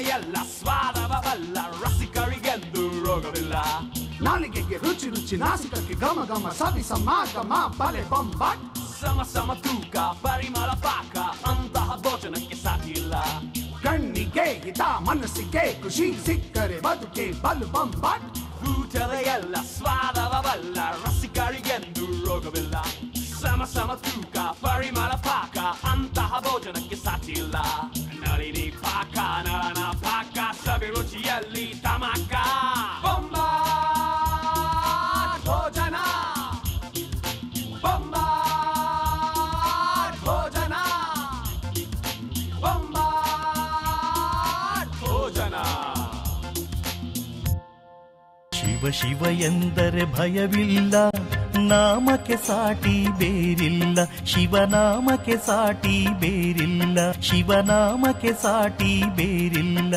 ಎಲ್ಲ ಸ್ವಾದವ ಬಲ್ಲ ರಸಿಕರಿಗೆಂದು ರೋಗವಿಲ್ಲ ನಾಲಿಗೆಗೆ ರುಚಿ ರುಚಿ ನಾಸಿಕಕ್ಕೆ ಘಮ ಘಮ ಸವಿ ಸಮಾಗಮ ಬಲೆ ಬೊಂಬಾಟ್ ಸಮ ಸಮ ತೂಕ ಪರಿಮಳ ಪಾಕ ಅಂತಹ ಭೋಜನಕ್ಕೆ ಸಾಟಿ ಇಲ್ಲ ಕಣ್ಣಿಗೆ ಹಿತ ಮನಸ್ಸಿಗೆ ಖುಷಿ ಸಿಕ್ಕರೆ ಬದುಕೆ ಬಲು ಬೊಂಬಾಟ್ ಊಟದ ಎಲ್ಲ ಸ್ವಾದವ ಬಲ್ಲ ರಸಿಕರಿಗೆಂದು ರೋಗವಿಲ್ಲ ಸಮ ಸಮ ತೂಕ ಪರಿಮಳ ಪಾಕ ಅಂತಹ ಭೋಜನಕ್ಕೆ ಸಾಟಿ ಇಲ್ಲ ನಳಿನಿ ಪಾಕ ನಳನ ಪಾಕ ಸವಿ ರುಚಿಯಲ್ಲಿ ತಮಕ ಬೊಂಬ ಭೋಜನ ಬೊಂಬ ಭೋಜನ ಬೊಂಬ ಭೋಜನ ಶಿವ ಶಿವ ಎಂದರೆ ಭಯವಿಲ್ಲ ನಾಮಕ್ಕೆ ಸಾಟಿ ಬೇರಿಲ್ಲ ಶಿವನಾಮಕ್ಕೆ ಸಾಟಿ ಬೇರಿಲ್ಲ ಶಿವನಾಮಕ್ಕೆ ಸಾಟಿ ಬೇರಿಲ್ಲ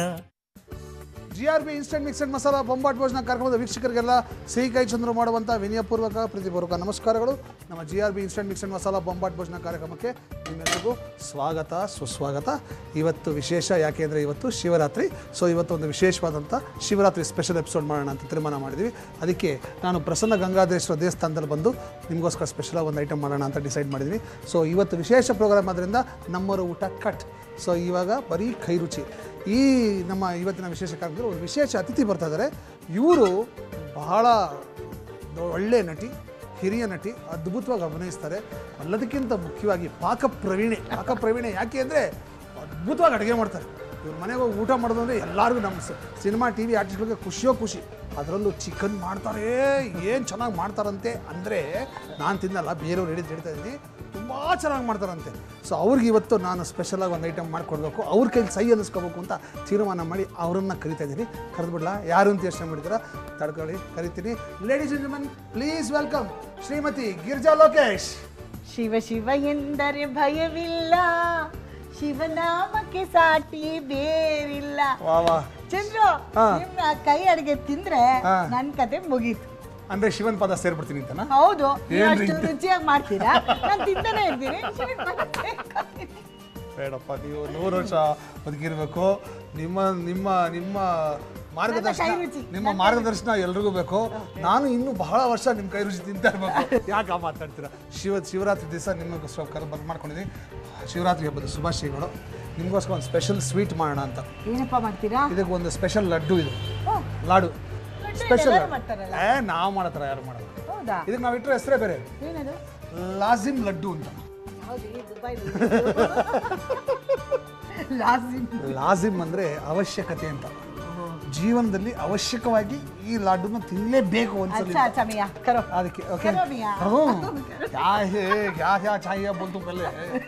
G R B instant mixed masala Bombat Bhojana ಕಾರ್ಯಕ್ರಮದ ವೀಕ್ಷಕರಿಗೆಲ್ಲ ಸಿಹಿ ಕೈ ಚಂದ್ರು ಮಾಡುವಂಥ ವಿನಯಪೂರ್ವಕ ಪ್ರೀತಿಪೂರ್ವಕ ನಮಸ್ಕಾರಗಳು ನಮ್ಮ G R B instant mixed masala Bombat Bhojana ಕಾರ್ಯಕ್ರಮಕ್ಕೆ ನಿಮ್ಮೆಲ್ಲರಿಗೂ ಸ್ವಾಗತ ಸುಸ್ವಾಗತ ಇವತ್ತು ವಿಶೇಷ ಯಾಕೆ ಅಂದರೆ ಇವತ್ತು ಶಿವರಾತ್ರಿ ಸೊ ಇವತ್ತು ಒಂದು ವಿಶೇಷವಾದಂಥ ಶಿವರಾತ್ರಿ ಸ್ಪೆಷಲ್ ಎಪಿಸೋಡ್ ಮಾಡೋಣ ಅಂತ ತೀರ್ಮಾನ ಮಾಡಿದ್ವಿ ಅದಕ್ಕೆ ನಾನು ಪ್ರಸನ್ನ ಗಂಗಾಧರೇಶ್ವರ ದೇವಸ್ಥಾನದಲ್ಲಿ ಬಂದು ನಿಮಗೋಸ್ಕರ ಸ್ಪೆಷಲ್ ಒಂದು ಐಟಮ್ ಮಾಡೋಣ ಅಂತ ಡಿಸೈಡ್ ಮಾಡಿದ್ವಿ ಸೊ ಇವತ್ತು ವಿಶೇಷ ಪ್ರೋಗ್ರಾಮ್ ಆದ್ದರಿಂದ ನಮ್ಮವರ ಊಟ ಕಟ್ ಸೊ ಇವಾಗ ಬರೀ ಕೈ ರುಚಿ ಈ ನಮ್ಮ ಇವತ್ತಿನ ವಿಶೇಷ ಕಾರ್ಯಕ್ರಮದಲ್ಲಿ ಒಂದು ವಿಶೇಷ ಅತಿಥಿ ಬರ್ತಾ ಇದ್ದಾರೆ ಇವರು ಬಹಳ ದೊ- ಒಳ್ಳೆ ನಟಿ ಹಿರಿಯ ನಟಿ ಅದ್ಭುತವಾಗಿ ಅಭಿನಯಿಸ್ತಾರೆ ಎಲ್ಲದಕ್ಕಿಂತ ಮುಖ್ಯವಾಗಿ ಪಾಕ ಪ್ರವೀಣೆ ಪಾಕ ಪ್ರವೀಣೆ ಯಾಕೆ ಅಂದರೆ ಅದ್ಭುತವಾಗಿ ಅಡುಗೆ ಮಾಡ್ತಾರೆ ಇವ್ರ ಮನೆಗೆ ಹೋಗಿ ಊಟ ಮಾಡೋದು ಅಂದರೆ ಎಲ್ಲರಿಗೂ ನಮ್ಮ ಸ- ಸಿನಿಮಾ ಟಿ ವಿ ಆರ್ಟಿಸ್ಟ್ಗಳಿಗೆ ಖುಷಿಯೋ ಖುಷಿ ಅದರಲ್ಲೂ ಚಿಕನ್ ಮಾಡ್ತಾರೆ ಏನು ಚೆನ್ನಾಗಿ ಮಾಡ್ತಾರಂತೆ ಅಂದರೆ ನಾನು ತಿನ್ನಲ್ಲ ಬೇರೆಯವ್ರು ಹೇಳಿದ್ದು ಹೇಳ್ತಾ ಇದ್ದೀನಿ ತುಂಬ ಚೆನ್ನಾಗಿ ಮಾಡ್ತಾರಂತೆ ಸೊ ಅವ್ರಿಗೆ ಇವತ್ತು ನಾನು ಸ್ಪೆಷಲಾಗಿ ಒಂದು ಐಟಮ್ ಮಾಡಿಕೊಡ್ಬೇಕು ಅವ್ರ ಕೈಲಿ ಸೈ ಅನ್ನಿಸ್ಕೋಬೇಕು ಅಂತ ತೀರ್ಮಾನ ಮಾಡಿ ಅವರನ್ನು ಕರಿತಾ ಇದ್ದೀನಿ ಕರೆದ್ಬಿಡ್ಲಾ ಯಾರು ಅಂತ ಯೋಚನೆ ಮಾಡಿದ್ದೀರಾ ತಡ್ಕೊಳ್ಳಿ ಕರಿತೀನಿ ladies and gentleman please welcome Shrimati Girja Lokesh Shiva Shiva ಎಂದರೆ ಭಯವಿಲ್ಲ ಶಿವನಾಮಕ್ಕೆ ಸಾಟಿ ಬೇರಿಲ್ಲ ವಾ ವಾ ಚಂದ್ರು ಹಾ. ನಿಮ್ಮ ಕೈ ಅಡಿಗೆ ತಿಂದ್ರೆ ಹಾ. ನನ್ ಕತೆ ಮುಗೀತು ಅಂದರೆ ಶಿವನ್ ಪದ ಸೇರ್ಬಿಡ್ತೀನಿ ಅಂತನಾ ಹೌದು ನೀವು ಏನ್ರಿ ಅಷ್ಟು ಇದು? ರುಚಿಯಾಗಿ ಮಾಡ್ತೀರಾ ನಾನು ತಿಂತಾನೆ ಇರ್ತೀನಿ ಶಿವನ್ ಪದ ಸೇರ್ಕೊತೀನಿ. ಬೇಡಪ್ಪ ನೀವು ನೂರು ವರ್ಷ ಬದುಕಿರ್ಬೇಕು ನಿಮ್ಮ ನಿಮ್ಮ ನಿಮ್ಮ ಮಾರ್ಗದರ್ಶನ ನನ್ನ ಕೈ ರುಚಿ. ನಿಮ್ಮ ಮಾರ್ಗದರ್ಶನ ಎಲ್ರಿಗೂ ಬೇಕು ನಾನು ಇನ್ನೂ ಬಹಳ ವರ್ಷ ನಿಮ್ಮ ಕೈ ರುಚಿ ತಿಂತಾ ಇರ್ಬೇಕು ಯಾಕೆ ಮಾತಾಡ್ತೀರಾ ಶಿವ ಶಿವರಾತ್ರಿ ದಿವಸ ನಿಮಗೋಸ್ಕರ ಕರೆ ಬಂದು ಮಾಡ್ಕೊಂಡಿದ್ದೀನಿ ಶಿವರಾತ್ರಿ ಹಬ್ಬದ ಶುಭಾಶಯಗಳು ನಿಮಗೋಸ್ಕರ ಒಂದು ಸ್ಪೆಷಲ್ ಸ್ವೀಟ್ ಮಾಡೋಣ ಅಂತ ಏನಪ್ಪ ಮಾಡ್ತೀರಾ ಇದಕ್ಕೆ ಒಂದು ಸ್ಪೆಷಲ್ ಲಡ್ಡು ಇದು ಓ, ಲಾಡು ಲಡ್ಡು ಸ್ಪೆಷಲ್ ಎಲ್ಲರೂ ಮಾಡ್ತಾರಲ್ಲ. ಏ ನಾವು ಮಾಡತ್ರ ಯಾರು ಮಾಡೋದು ಹೌದಾ ಇದಕ್ಕೆ ನಾವು ಇಟ್ಟರೆ ಹೆಸರೇ ಬೇರೆ ಏನದು ಲಾಜಿಮ್ ಲಡ್ಡು ಅಂತ ಹೌದು ಈ ದುಬೈ ಲಾಸಿಮ್ ಲಾಜಿಮ್ ಅಂದರೆ ಅವಶ್ಯಕತೆ ಅಂತ ಜೀವನದಲ್ಲಿ ಅವಶ್ಯಕವಾಗಿ ಈ ಲಾಡುನ ತಿನ್ನಲೇಬೇಕು ಒಂದ್ಸಲಿ अच्छा अच्छा मियाँ करो ಅದಕ್ಕೆ ಓಕೆ करो मियाँ ಕ್ಯಾ ಹೇ ಕ್ಯಾ ಕ್ಯಾ ಚಾಹಿಯ ಬೋಲ್ತು ಪಲ್ಲೆ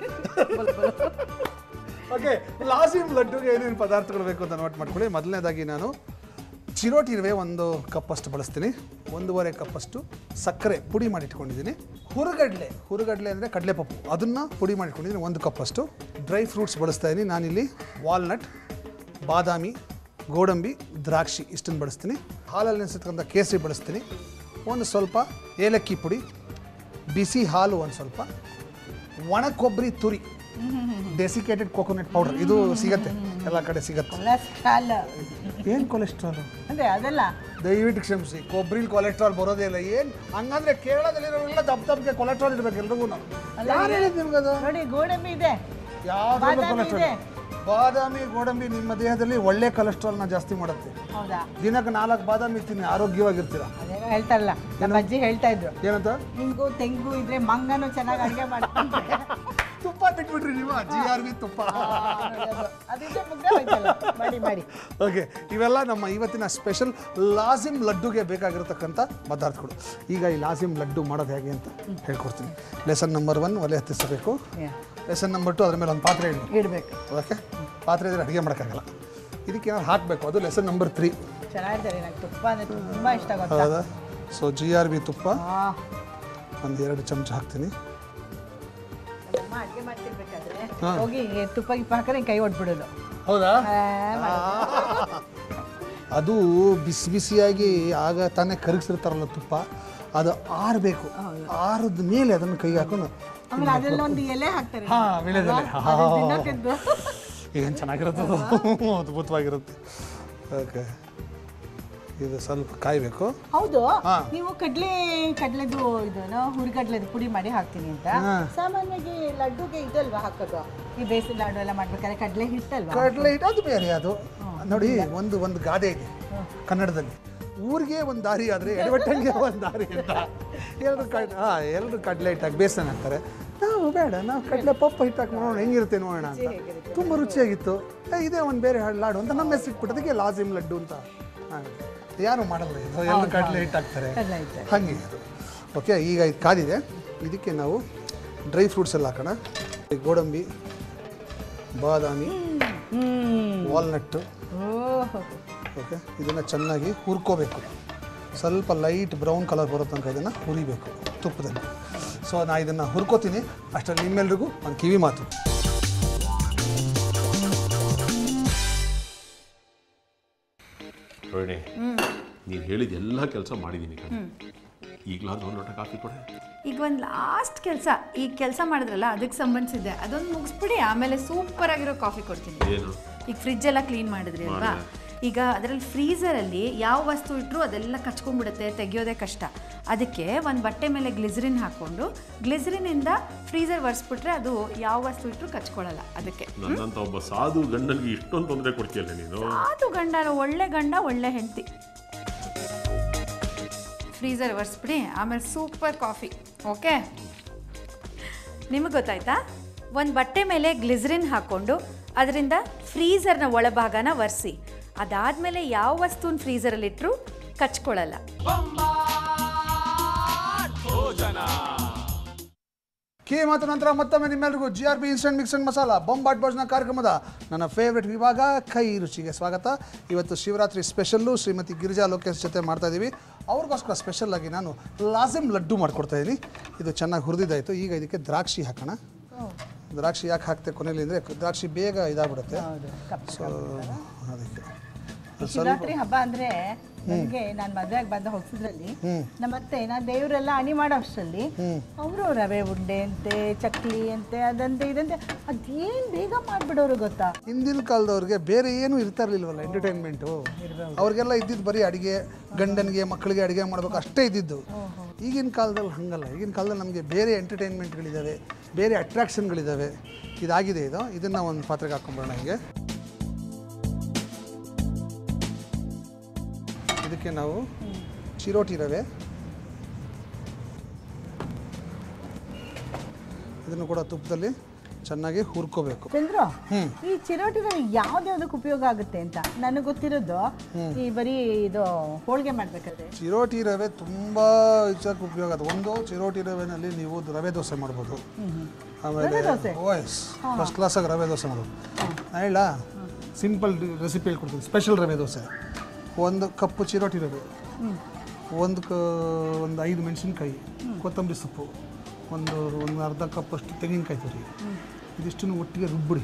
ಓಕೆ ಲಾಜಿಮ್ ಲಡ್ಡುಗೆ ಏನೇನು ಪದಾರ್ಥಗಳು ಬೇಕು ಅಂತ ನೋಟ್ ಮಾಡ್ಕೊಳ್ಳಿ ಮೊದಲನೇದಾಗಿ ನಾನು ಚಿರೋಟಿ ರವೆ ಒಂದು ಕಪ್ಪಷ್ಟು ಬಳಸ್ತೀನಿ ಒಂದೂವರೆ ಕಪ್ಪಷ್ಟು ಸಕ್ಕರೆ ಪುಡಿ ಮಾಡಿ ಇಟ್ಕೊಂಡಿದ್ದೀನಿ ಹುರುಗಡ್ಲೆ ಹುರುಗಡ್ಲೆ ಅಂದರೆ ಕಡಲೆಪಪ್ಪು ಅದನ್ನು ಪುಡಿ ಮಾಡಿ ಇಟ್ಕೊಂಡಿದ್ದೀನಿ ಒಂದು ಕಪ್ಪಷ್ಟು ಡ್ರೈ ಫ್ರೂಟ್ಸ್ ಬಳಸ್ತಾ ಇದ್ದೀನಿ ನಾನಿಲ್ಲಿ ವಾಲ್ನಟ್ ಬಾದಾಮಿ ಗೋಡಂಬಿ ದ್ರಾಕ್ಷಿ ಇಷ್ಟನ್ನು ಬಳಸ್ತೀನಿ ಹಾಲಲ್ಲಿ ನೆನೆಸಿಟ್ಕೊಂಡ ಕೇಸರಿ ಬಳಸ್ತೀನಿ ಒಂದು ಸ್ವಲ್ಪ ಏಲಕ್ಕಿ ಪುಡಿ ಬಿಸಿ ಹಾಲು ಒಂದು ಸ್ವಲ್ಪ ಒಣ ಕೊಬ್ಬರಿ ತುರಿ ಡೆಸಿಕೇಟೆಡ್ ಕೋಕೋನಟ್ ಪೌಡರ್ ಇದು ಸಿಗತ್ತೆ ಎಲ್ಲ ಕಡೆ ಸಿಗತ್ತೆ ಕೊಲೆಸ್ಟ್ರಾಲ್ ಏನು ಕೊಲೆಸ್ಟ್ರಾಲ್ ಅಂದ್ರೆ ಅದೆಲ್ಲ ದಯವಿಟ್ಟು ಕ್ಷಮಿಸಿ ಕೊಬ್ಬರಿಲಿ ಕೊಲೆಸ್ಟ್ರಾಲ್ ಬರೋದೇ ಇಲ್ಲ ಏನು ಹಂಗಂದ್ರೆ ಕೇರಳದಲ್ಲಿರೋರೆಲ್ಲ ದಪ್ಪ ದಪ್ಪಗೆ ಕೊಲೆಸ್ಟ್ರಾಲ್ ಇರ್ಬೇಕು ಎಲ್ರಿಗೂ ಅಲ್ಲ, ಯಾರು ಹೇಳಿದ್ ನಿಮ್ಗದು ನೋಡಿ ಗೋಡಂಬಿ ಇದೆ ಯಾವ್ದ್ರಲ್ಲೂ ಬಾದಾಮಿ ಕೊಲೆಸ್ಟ್ರಾಲ್ ಇದೆ. ಬಾದಾಮಿ ಗೋಡಂಬಿ ನಿಮ್ಮ ದೇಹದಲ್ಲಿ ಒಳ್ಳೆ ಕೊಲೆಸ್ಟ್ರಾಲ್ನ ಜಾಸ್ತಿ ಮಾಡುತ್ತೆ ಹೌದಾ ದಿನಕ್ಕೆ ನಾಲ್ಕು ಬಾದಾಮಿ ತಿನ್ನಿ ಆರೋಗ್ಯವಾಗಿರ್ತೀರ ಅದೇನೋ ಹೇಳ್ತಾರಲ್ಲ ನಮ್ಮ ಅಜ್ಜಿ ಹೇಳ್ತಾ ಇದ್ರು ಏನಂತ ನಿಂಗು ತೆಂಗು ಇದ್ರೆ ಮಂಗನು ಚೆನ್ನಾಗಿ ಅಡುಗೆ ಮಾಡ್ಕೊಂಡ್ರೆ ತುಪ್ಪ ಬಿಟ್ಬಿಟ್ರಿ ನೀವು ಜಿ ಆರ್ ಬಿ ತುಪ್ಪ ಅದಿದ್ರೆ ಮುಗ್ದೆ ಹೋಯ್ತಲ್ಲ ಮಾಡಿ ಮಾಡಿ ಓಕೆ ಇವೆಲ್ಲ ನಮ್ಮ ಇವತ್ತಿನ ಸ್ಪೆಷಲ್ ಲಾಸಿಮ್ ಲಡ್ಡುಗೆ ಬೇಕಾಗಿರತಕ್ಕಂಥ ಪದಾರ್ಥಗಳು ಈಗ ಈ ಲಾಸಿಮ್ ಲಡ್ಡು ಮಾಡೋದು ಹೇಗೆ ಅಂತ ಹೇಳ್ಕೊಡ್ತೀನಿ ಲೆಸನ್ ನಂಬರ್ ಒನ್ ಒಲೆ ಹತ್ತಿಸಬೇಕು ಲೆಸನ್ ನಂಬರ್ ಟು ಅದ್ರ ಮೇಲೆ ಒಂದು ಪಾತ್ರೆ ಇಡಬೇಕು ಇಡ್ಬೇಕು ಓಕೆ ಪಾತ್ರೆ ಇದ್ರೆ ಅಡುಗೆ ಮಾಡೋಕ್ಕಾಗಲ್ಲ ಇದಕ್ಕೆ ಏನಾದ್ರು ಹಾಕಬೇಕು ಅದು ಲೆಸನ್ ನಂಬರ್ ತ್ರೀ ಚೆನ್ನಾಗಿದ್ದಾರೆ ನಂಗೆ ತುಪ್ಪ ಅಂದ್ರೆ ತುಂಬಾ ಇಷ್ಟ ಗೊತ್ತಾ ಹೌದಾ ಸೊ ಜಿ ಆರ್ ಬಿ ತುಪ್ಪ ಆ, ಒಂದು ಎರಡು ಚಮಚ ಹಾಕ್ತೀನಿ ನಮ್ಮಮ್ಮ ಅಡ್ಗೆ ಮಾಡ್ತಿರ್ಬೇಕಾದ್ರೆ ಹೋಗಿ ತುಪ್ಪ ಗಿಪ್ಪ ಹಾಕಿದ್ರೆ ಕೈ ಹೊಡ್ಬಿಡೋದು ಹೌದಾ ಆ, ಮಾಡೋದು. ಅದು ಬಿಸಿ ಬಿಸಿಯಾಗಿ ಆಗ ತಾನೇ ಕರಗಿಸಿರ್ತಾರಲ್ಲ ತುಪ್ಪ ಅದು ಆರಬೇಕು ಆರದ ಮೇಲೆ ಅದನ್ನು ಕೈ ಹಾಕೊಂಡು ಆಮೇಲೆ ಅದೆಲ್ಲ ಒಂದು ಎಲೆ ಹಾಕ್ತಾರೆ ಹಾ, ವೀಳ್ಯದೆಲೆ. ಅಲ್ವಾ? ಅದನ್ನ ತಿನ್ನೋಕ್ಕಿದ್ದು. ಏನು ಚೆನ್ನಾಗಿರುತ್ತೆ ಅದು ಅದ್ಭುತವಾಗಿರುತ್ತೆ ಓಕೆ ಇದು ಸ್ವಲ್ಪ ಕಾಯಬೇಕು ಹೌದು ಹಾ. ನೀವು ಕಡ್ಲೆ ಕಡ್ಲೆದು ಇದು ಹುರಿಗಡ್ಲೆದು ಪುಡಿ ಮಾಡಿ ಹಾಕ್ತೀನಿ ಅಂತ ಸಾಮಾನ್ಯವಾಗಿ ಲಡ್ಡುಗೆ ಇದಲ್ವಾ ಹಾಕೋದು ಈ ಬೇಸಿನ ಲಾಡು ಎಲ್ಲ ಮಾಡ್ಬೇಕಾದ್ರೆ ಕಡ್ಲೆ ಹಿಟ್ಟಲ್ವಾ ಕಡಲೆ ಹಿಟ್ಟು ಅದು ಬೇರೆ ಅದು ನೋಡಿ ಒಂದು ಒಂದು ಗಾದೆ ಇದೆ ಕನ್ನಡದಲ್ಲಿ ಊರಿಗೆ ಒಂದು ದಾರಿ ಆದರೆ ಎಡವಟ್ಟಂಗೆ ಒಂದು ದಾರಿ ಅಂತ ಎಲ್ಲರೂ ಕಡ್ ಹಾಂ ಎಲ್ಲರೂ ಕಡಲೆ ಹಿಟ್ಟಾಗಿ ಬೇಸನ್ ಹಾಕ್ತಾರೆ ನಾವು ಬೇಡ ನಾವು ಕಡಲೆ ಪಪ್ಪ ಹಿಟ್ಟಾಕಿ ನೋಡೋಣ ಹೆಂಗಿರುತ್ತೆ ನೋಡೋಣ ಅಂತ ತುಂಬ ರುಚಿಯಾಗಿತ್ತು ಏ, ಇದೇ ಒಂದು ಬೇರೆ ಹಣ್ಣ್ ಲಾಡು ಅಂತ ನಮ್ಮ ಹೆಸರು ಇಟ್ಬಿಟ್ಟು ಅದಕ್ಕೆ ಲಾಜಿಮ್ ಲಡ್ಡು ಅಂತ ಹಾಗೆ. ಯಾರು ಮಾಡಲ್ಲ ಇದು ಎಲ್ಲರೂ ಕಡಲೆ ಹಿಟ್ಟು ಹಾಕ್ತಾರೆ ಕಡ್ಲೆ ಹಿಟ್ಟು. ಹಾಗೆ ಇದು ಓಕೆ ಈಗ ಇದು ಕಾದಿದೆ ಇದಕ್ಕೆ ನಾವು ಡ್ರೈ ಫ್ರೂಟ್ಸ್ ಎಲ್ಲ ಹಾಕೋಣ ಈ ಗೋಡಂಬಿ ಬಾದಾಮಿ ವಾಲ್ನಟ್ಟು ಓಹೋ ಓಕೆ ಇದನ್ನು ಚೆನ್ನಾಗಿ ಹುರ್ಕೋಬೇಕು ಸ್ವಲ್ಪ ಲೈಟ್ ಬ್ರೌನ್ ಕಲರ್ ಬರೋ ತನಕ ಇದನ್ನು ಹುರಿಬೇಕು ತುಪ್ಪದಲ್ಲಿ ಸೊ ನಾ ಇದನ್ನು ಹುರ್ಕೋತೀನಿ ಅಷ್ಟರಲ್ಲಿ ನಿಮ್ಮೆಲ್ರಿಗೂ ಒಂದು ಕಿವಿ ಮಾತು ರೋಹಿಣಿ ನೀನು ಹೇಳಿದ ಎಲ್ಲ ಕೆಲಸ ಮಾಡಿದ್ದೀನಿ ಕಣೆ ಈಗಲಾದ್ರೂ ಒಂದು ಲೋಟ ಕಾಫಿ ಕೊಡೆ ಈಗ ಒಂದು ಲಾಸ್ಟ್ ಕೆಲಸ ಈಗ ಕೆಲಸ ಮಾಡಿದ್ರಲ್ಲ ಅದಕ್ಕೆ ಸಂಬಂಧಿಸಿದೆ ಅದೊಂದು ಮುಗಿಸ್ಬಿಡಿ ಆಮೇಲೆ ಸೂಪರ್ ಆಗಿರೋ ಕಾಫಿ ಕೊಡ್ತೀನಿ ಏನು ಈಗ ಫ್ರಿಜ್ ಎಲ್ಲ ಕ್ಲೀನ್ ಮಾಡಿದ್ರಿ ಅಲ್ವಾ ಈಗ ಅದರಲ್ಲಿ ಫ್ರೀಸರಲ್ಲಿ ಯಾವ ವಸ್ತು ಇಟ್ಟರು ಅದೆಲ್ಲ ಕಚ್ಕೊಂಡ್ಬಿಡುತ್ತೆ ತೆಗಿಯೋದೇ ಕಷ್ಟ ಅದಕ್ಕೆ ಒಂದು ಬಟ್ಟೆ ಮೇಲೆ ಗ್ಲಿಸರಿನ್ ಹಾಕ್ಕೊಂಡು ಗ್ಲಿಸರಿನಿಂದ ಫ್ರೀಸರ್ ಒರೆಸ್ಬಿಟ್ರೆ ಅದು ಯಾವ ವಸ್ತು ಇಟ್ಟರು ಕಚ್ಕೊಳ್ಳಲ್ಲ ಅದಕ್ಕೆ ನನ್ನಂತ ಒಬ್ಬ ಸಾಧು ಗಂಡನಿಗೆ ಇಷ್ಟೊಂದು ತೊಂದರೆ ಕೊಡ್ತೀಯಲ್ಲ ನೀನು ಅದು ಗಂಡ ಒಳ್ಳೆ ಗಂಡ ಒಳ್ಳೆ ಹೆಂಡತಿ ಫ್ರೀಸರ್ ಒರೆಸ್ಬಿಡಿ ಆಮೇಲೆ ಸೂಪರ್ ಕಾಫಿ ಓಕೆ ನಿಮಗೆ ಗೊತ್ತಾಯ್ತಾ ಒಂದು ಬಟ್ಟೆ ಮೇಲೆ ಗ್ಲಿಸರಿನ್ ಹಾಕ್ಕೊಂಡು ಅದರಿಂದ ಫ್ರೀಸರ್ನ ಒಳಭಾಗನ ಒರೆಸಿ ಅದಾದಮೇಲೆ ಯಾವ ವಸ್ತುನ ಫ್ರೀಸರಲ್ಲಿಟ್ಟರು ಕಚ್ಕೊಳ್ಳಲ್ಲ ಭೋಜನ ಕಿವಿ ಮಾತು ನಂತರ ಮತ್ತೊಮ್ಮೆ ನಿಮ್ಮೆಲ್ರಿಗೂ G R B instant mix and masala Bombat Bhojana ಕಾರ್ಯಕ್ರಮದ ನನ್ನ ಫೇವ್ರೆಟ್ ವಿಭಾಗ ಕೈ ರುಚಿಗೆ ಸ್ವಾಗತ ಇವತ್ತು ಶಿವರಾತ್ರಿ ಸ್ಪೆಷಲ್ಲು ಶ್ರೀಮತಿ ಗಿರಿಜಾ ಲೋಕೇಶ್ ಜೊತೆ ಮಾಡ್ತಾ ಇದ್ದೀವಿ ಅವ್ರಿಗೋಸ್ಕರ ಸ್ಪೆಷಲ್ ಆಗಿ ನಾನು ಲಾಸಿಮ್ ಲಡ್ಡು ಮಾಡ್ಕೊಡ್ತಾ ಇದ್ದೀನಿ ಇದು ಚೆನ್ನಾಗಿ ಹುರಿದಿದ್ದಾಯಿತು ಈಗ ಇದಕ್ಕೆ ದ್ರಾಕ್ಷಿ ಹಾಕೋಣ ದ್ರಾಕ್ಷಿ ಯಾಕೆ ಹಾಕ್ತೆ ಕೊನೆಯಲ್ಲಿ ಅಂದರೆ ದ್ರಾಕ್ಷಿ ಬೇಗ ಇದಾಗ್ಬಿಡುತ್ತೆ ಸೊ ಅದಕ್ಕೆ ಶಿವರಾತ್ರಿ ಹಬ್ಬ ಅಂದ್ರೆ ನನಗೆ ನಾನು ಮದುವೆಗೆ ಬಂದ ಹೊಸದ್ರಲ್ಲಿ ನಮ್ಮತ್ತೆ ನಾನು ದೇವರೆಲ್ಲ ಅಣಿ ಮಾಡೋ ಅಷ್ಟರಲ್ಲಿ ಅವರು ರವೆ ಉಂಡೆ ಅಂತೆ ಚಕ್ಲಿ ಅಂತೆ ಅದಂತೆ ಇದಂತೆ ಅದೇನ್ ಬೇಗ ಮಾಡ್ಬಿಡೋರು ಗೊತ್ತಾ ಹಿಂದಿನ ಕಾಲದವ್ರಿಗೆ ಬೇರೆ ಏನೂ ಇರ್ತಾ ಇರಲಿಲ್ವಲ್ಲ ಎಂಟರ್ಟೈನ್ಮೆಂಟು ಅವ್ರಿಗೆಲ್ಲ ಇದ್ದಿದ್ದು ಬರೀ ಅಡುಗೆ ಗಂಡನಿಗೆ ಮಕ್ಕಳಿಗೆ ಅಡುಗೆ ಮಾಡಬೇಕು ಅಷ್ಟೇ ಇದ್ದಿದ್ದು ಈಗಿನ ಕಾಲದಲ್ಲಿ ಹಂಗಲ್ಲ ಈಗಿನ ಕಾಲದಲ್ಲಿ ನಮಗೆ ಬೇರೆ ಎಂಟರ್ಟೈನ್ಮೆಂಟ್ಗಳಿದ್ದಾವೆ ಬೇರೆ ಅಟ್ರಾಕ್ಷನ್ಗಳಿದ್ದಾವೆ ಇದಾಗಿದೆ ಇದು ಇದನ್ನು ಒಂದು ಪಾತ್ರೆಗೆ ಹಾಕೊಂಡ್ಬರೋಣ ಹಿಂಗೆ ಇದಕ್ಕೆ ನಾವು ಚಿರೋಟಿ ರವೆ ಇದನ್ನು ಕೂಡ ತುಪ್ಪದಲ್ಲಿ ಚೆನ್ನಾಗಿ ಹುರ್ಕೋಬೇಕು ಚಂದ್ರು ಈ ಚಿರೋಟಿ ರವೆ ಯಾವ್ದ್ಯಾವ್ದಕ್ಕೆ ಉಪಯೋಗ ಆಗುತ್ತೆ ಅಂತ ನನಗೆ ಗೊತ್ತಿರೋದು ಈ ಬರೀ ಇದು ಹೋಳಿಗೆ ಮಾಡ್ಬೇಕಾದ್ರೆ ಚಿರೋಟಿ ರವೆ ತುಂಬ ಹೆಚ್ಚಾಗಿ ಉಪಯೋಗ ಅದು ಒಂದು ಚಿರೋಟಿ ರವೆನಲ್ಲಿ ನೀವು ರವೆ ದೋಸೆ ಮಾಡ್ಬೋದು ಆಮೇಲೆ ಓಎಸ್ ಫಸ್ಟ್ ಕ್ಲಾಸಾಗಿ ರವೆ ದೋಸೆ ಮಾಡ್ಬೋದು ನಾ ಹೇಳ ಸಿಂಪಲ್ ರೆಸಿಪಿ ಹೇಳ್ಕೊಡ್ತೀನಿ ಸ್ಪೆಷಲ್ ರವೆ ದೋಸೆ ಒಂದು ಕಪ್ಪು ಚಿರೋಟಿ ರವೆ ಒಂದು ಕ ಒಂದು ಐದು ಮೆಣಸಿನ್ಕಾಯಿ ಕೊತ್ತಂಬರಿ ಸೊಪ್ಪು ಒಂದು ಒಂದು ಅರ್ಧ ಕಪ್ಪಷ್ಟು ತೆಂಗಿನಕಾಯಿ ತುರಿ ಇದಿಷ್ಟನ್ನು ಒಟ್ಟಿಗೆ ರುಬ್ಬಿಡಿ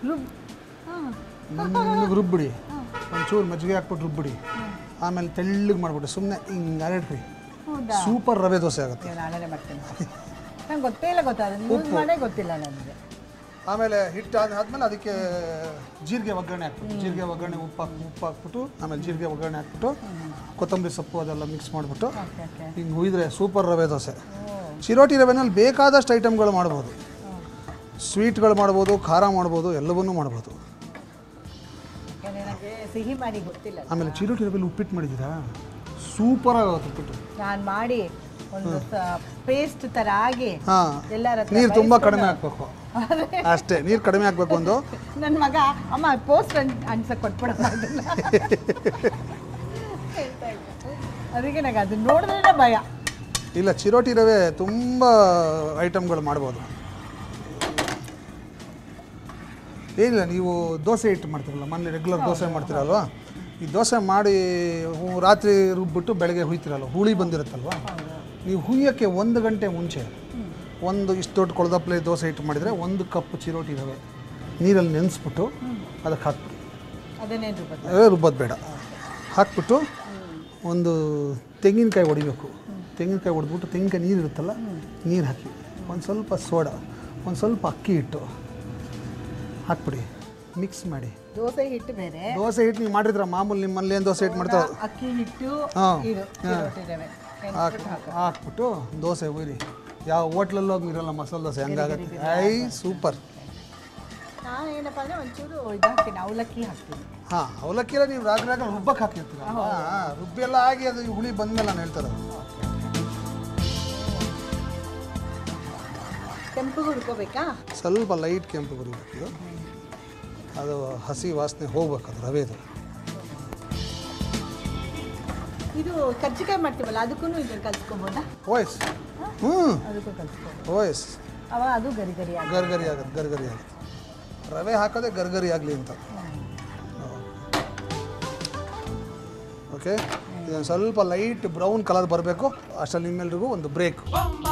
ನುಣ್ಣಗೆ ರುಬ್ಬಿಡಿ ಒಂಚೂರು ಮಜ್ಜಿಗೆ ಹಾಕ್ಬಿಟ್ಟು ರುಬ್ಬಿಡಿ ಆಮೇಲೆ ತೆಳ್ಳಗೆ ಮಾಡಿಬಿಟ್ಟು ಸುಮ್ಮನೆ ಹಿಂಗೆ ಅರಡ್ರಿ ಸೂಪರ್ ರವೆ ದೋಸೆ ಆಗುತ್ತೆ ನಾಳೆ ಮಾಡ್ತೇನೆ ನಂಗೆ ಗೊತ್ತೇ ಇಲ್ಲ ಗೊತ್ತಾದ್ರೆ ಯೂಸ್ ಮಾಡೇ ಗೊತ್ತಿಲ್ಲ ನನಗೆ ಆಮೇಲೆ ಹಿಟ್ಟು ಆದ ಆದ್ಮೇಲೆ ಅದಕ್ಕೆ ಜೀರಿಗೆ ಒಗ್ಗರಣೆ ಹಾಕ್ಬಿಟ್ಟು ಜೀರಿಗೆ ಒಗ್ಗರಣೆ ಉಪ್ಪು ಹಾಕಿ ಉಪ್ಪು ಹಾಕ್ಬಿಟ್ಟು ಆಮೇಲೆ ಜೀರಿಗೆ ಒಗ್ಗರಣೆ ಹಾಕ್ಬಿಟ್ಟು ಕೊತ್ತಂಬರಿ ಸೊಪ್ಪು ಅದೆಲ್ಲ ಮಿಕ್ಸ್ ಮಾಡಿಬಿಟ್ಟು ಹಿಂಗೆ ಹುಯ್ದ್ರೆ ಸೂಪರ್ ರವೆ ದೋಸೆ ಚಿರೋಟಿ ರವೆನಲ್ಲಿ ಬೇಕಾದಷ್ಟು ಐಟಮ್ಗಳು ಮಾಡ್ಬೋದು ಸ್ವೀಟ್ಗಳು ಮಾಡ್ಬೋದು ಖಾರ ಮಾಡ್ಬೋದು ಎಲ್ಲವನ್ನೂ ಮಾಡ್ಬೋದು ಯಾಕಂದ್ರೆ ನನಗೆ ಸಿಹಿ ಮಾಡಿ ಗೊತ್ತಿಲ್ಲ ಆಮೇಲೆ ಚಿರೋಟಿ ರವೆಲಿ ಉಪ್ಪಿಟ್ಟು ಮಾಡಿದ್ದೀರಾ ಸೂಪರ್ ಆಗುತ್ತೆ ಉಪ್ಪಿಟ್ಟು ನಾನು ಮಾಡಿ ಒಂದು ಪೇಸ್ಟ್ ತರ ಆಗಿ ಹಾಂ ಎಲ್ಲರ ಹತ್ರ ನೀರು ತುಂಬ ಬೈಸ್ಕೊಂಡು- ಕಡಿಮೆ ಹಾಕ್ಬೇಕು ಅಷ್ಟೇ ನೀರು ಕಡಿಮೆ ಹಾಕ್ಬೇಕು ಒಂದು ನನ್ನ ಮಗ ಅಮ್ಮ ಪೋಸ್ಟ್ ಅನ್ಸಕ್ ಕೊಟ್ಬಿಡಮ್ಮ ಇದನ್ನ ಅದಕ್ಕೆ ನಂಗೆ ಅದು ನೋಡಿದ್ರೆ ಭಯ ಇಲ್ಲ ಚಿರೋಟಿ ರವೆ ತುಂಬ ಐಟಮ್ಗಳು ಮಾಡ್ಬೋದು ಏನಿಲ್ಲ ನೀವು ದೋಸೆ ಹಿಟ್ಟು ಮಾಡ್ತೀರಲ್ಲ ಮೊನ್ನೆ ರೆಗ್ಯುಲರ್ ದೋಸೆ ಮಾಡ್ತೀರಲ್ವಾ ಈ ದೋಸೆ ಮಾಡಿ ಹು- ರಾತ್ರಿ ರುಬ್ಬಿಟ್ಟು ಬೆಳಗ್ಗೆ ಹುಯ್ತಿರಲ್ವ ಹುಳಿ ಬಂದಿರುತ್ತಲ್ವ ನೀವು ಹುಯ್ಯೋಕ್ಕೆ ಒಂದು ಗಂಟೆ ಮುಂಚೆ ಒಂದು ಇಷ್ಟು ದೊಡ್ಡ ಕೊಳದಪ್ಪಲೆ ದೋಸೆ ಹಿಟ್ಟು ಮಾಡಿದರೆ ಒಂದು ಕಪ್ ಚಿರೋಟಿ ರವೆ ನೀರಲ್ಲಿ ನೆನೆಸ್ಬಿಟ್ಟು ಅದಕ್ಕೆ ಹಾಕ್ಬಿಡಿ ಅದನ್ನೇ ರುಬ್ಬೋದು ರವೆ ರುಬ್ಬೋದು ಬೇಡ ಹಾಕ್ಬಿಟ್ಟು ಒಂದು ತೆಂಗಿನಕಾಯಿ ಹೊಡಿಬೇಕು ತೆಂಗಿನಕಾಯಿ ಹೊಡೆದ್ಬಿಟ್ಟು ತೆಂಗಿನಕಾಯಿ ನೀರು ಇರುತ್ತಲ್ಲ ನೀರು ಹಾಕಿ ಒಂದು ಸ್ವಲ್ಪ ಸೋಡಾ ಒಂದು ಸ್ವಲ್ಪ ಅಕ್ಕಿ ಹಿಟ್ಟು ಹಾಕ್ಬಿಡಿ ಮಿಕ್ಸ್ ಮಾಡಿ ದೋಸೆ ಹಿಟ್ಟು ಬೇರೆ ದೋಸೆ ಹಿಟ್ಟು ನೀವು ಮಾಡಿದ್ರ ಮಾಮೂಲಿ ನಿಮ್ಮಲ್ಲಿ ಏನು ದೋಸೆ ಹಿಟ್ಟು ಮಾಡ್ತಾರೆ ಅಕ್ಕಿ ಹಿಟ್ಟು ಹಾ. ಇದು ಚಿರೋಟಿ ರವೆ ಹಾಕಿ ಹಾಕ್ಬಿಟ್ಟು ದೋಸೆ ಉಯ್ರಿ ಯಾವ ಹೋಟ್ಲಲ್ಲಿ ಹೋಗಿ ಇರಲ್ಲ ಮಸಾಲೆ ದೋಸೆ ಹಂಗಾಗತ್ತೆ ಐ ಸೂಪರ್ ನಾನು ಏನಪ್ಪ ಅಂದರೆ ಒಂಚೂರು ಇದು ಹಾಕ್ತೀನಿ ಅವಲಕ್ಕಿ ಹಾಕ್ತೀನಿ ಹಾಂ ಅವಲಕ್ಕಿ ಎಲ್ಲ ನೀವು ರಾಗ ರಾಗ ರುಬ್ಬಕ್ಕೆ ಹಾಕಿರ್ತೀರ ಹಾಂ ರುಬ್ಬಿ ಎಲ್ಲ ಆಗಿ ಅದು ಈ ಹುಳಿ ಬಂದ್ಮೇಲೆ ನಾನು ಹೇಳ್ತಾರೆ ಕೆಂಪು ಹುರ್ಕೋಬೇಕಾ ಸ್ವಲ್ಪ ಲೈಟ್ ಕೆಂಪು ಬರಬೇಕು ಇದು ಅದು ಹಸಿ ವಾಸನೆ ಹೋಗ್ಬೇಕು ಅದು ರವೆದು ಇದು ಕಜ್ಜಿಕಾಯಿ ಮಾಡ್ತೀವಲ್ಲ ಅದಕ್ಕೂ ಇದನ್ನು ಕಲ್ಸ್ಕೊಬೋದಾ ಓಯಸ್ ಹ್ಞೂ ಅದಕ್ಕೂ ಕಲ್ಸ್ಕೊಬೋದು ಓಯಸ್ ಅವಾಗ ಅದು ಗರಿ ಗರಿ ಆಗುತ್ತೆ ಗರ್ಗರಿ ಆಗುತ್ತೆ ಗರ್ಗರಿ ಆಗುತ್ತೆ ರವೆ ಹಾಕೋದೇ ಗರ್ಗರಿ ಆಗಲಿ ಅಂತ ಓಕೆ ಇದೊಂದು ಸ್ವಲ್ಪ ಲೈಟ್ ಬ್ರೌನ್ ಕಲರ್ ಬರಬೇಕು ಅಷ್ಟರಲ್ಲಿ ನಿಮ್ಮೆಲ್ರಿಗೂ ಒಂದು ಬ್ರೇಕ್ Bomba